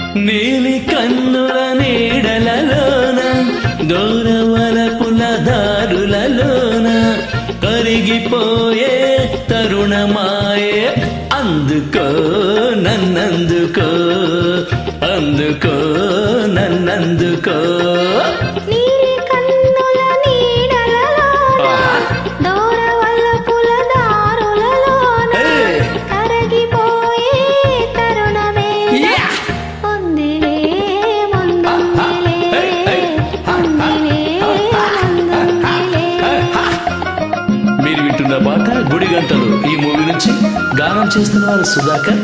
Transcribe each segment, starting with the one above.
నీలి కన్నుల నీడలలోన దూరవలపుల దారులలోన కరిగిపోయే తరుణమాయే అందుకో నన్నందుకో అందుకో నన్నందుకో నీలి కన్నుల నీడలలోన దూరవల్లపుల దారులలోన Hey! కరగిపోయే తరుణమే Yeah! ఉందిలే ముందుందిలే Hey, hey! ఉందిలే ముందుందిలే మీరు వింటున్న పాట గుడి గంటలు ఈ మూవీ నుంచి గానం చేస్తున్నవారు సుధాకర్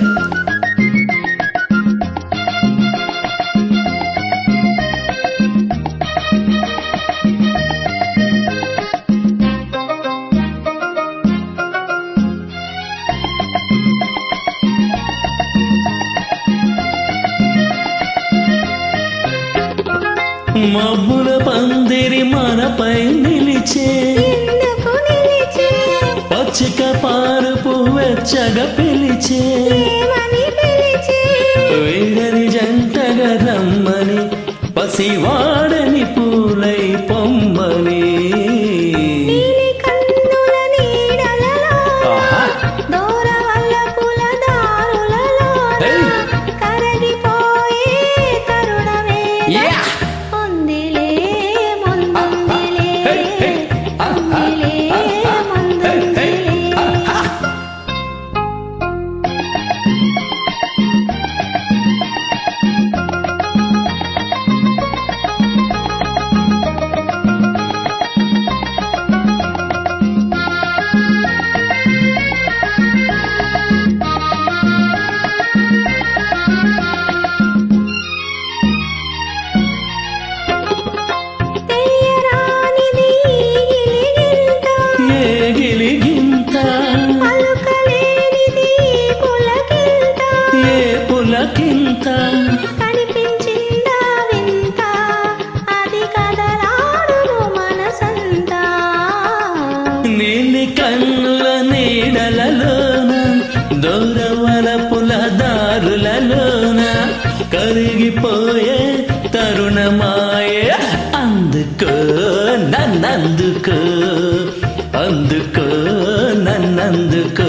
మబ్బుల పందిరి మనపై నిలిచే ఎందుకు నిలిచే పచ్చిక పారుపు వెచ్చగా పిలిచే ఏమని పిలిచే వేడని జంటగా రమ్మని పసివాడని పూలై పొమ్మని నీలి కన్నుల నీడలలోన ఆహా! దూరవల్లపుల దారులలోన Hey! కరగిపోయే తరుణమే Yeah! ఉందిలే ముందుందిలే Hey, hey! ఉందిలే ముందుందిలే తెలియరానిది గిలిగింత ఏ గిలిగింత పలుకలేనిది పులకింత ఏ పులకింత కనిపించిందా వింత అది కదలాడును మనసంతా నీలి కన్నుల నీడలలోన దూరవలపుల దారులలోన కరిగిపోయే తరుణమాయే అందుకో నన్నందుకో అందుకో నన్నందుకో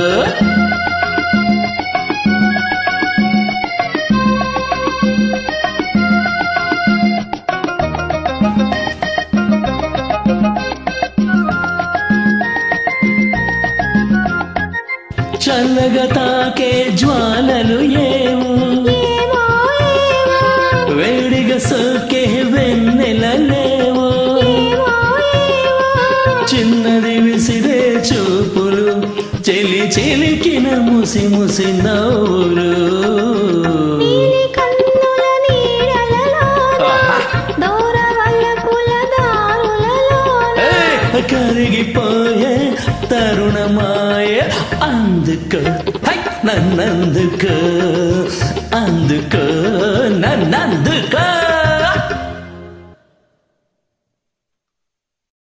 చల్లగా తాకే జ్వాలలు ఏవో ఏమో ఏమో వేడిగా సోకే వెన్నెలలేవో ఏమో ఏమో చిన్నది విసిరే చూపులు చెలి చెలికిన ముసి ముసి నవ్వులు నీలి కన్నుల నీడలలోన దూరవల్లపుల దారులలోన ఏ, కరిగిపోయే తరుణమాయ అందుకో హై, నన్నందుకో అందుకో నన్నందుకో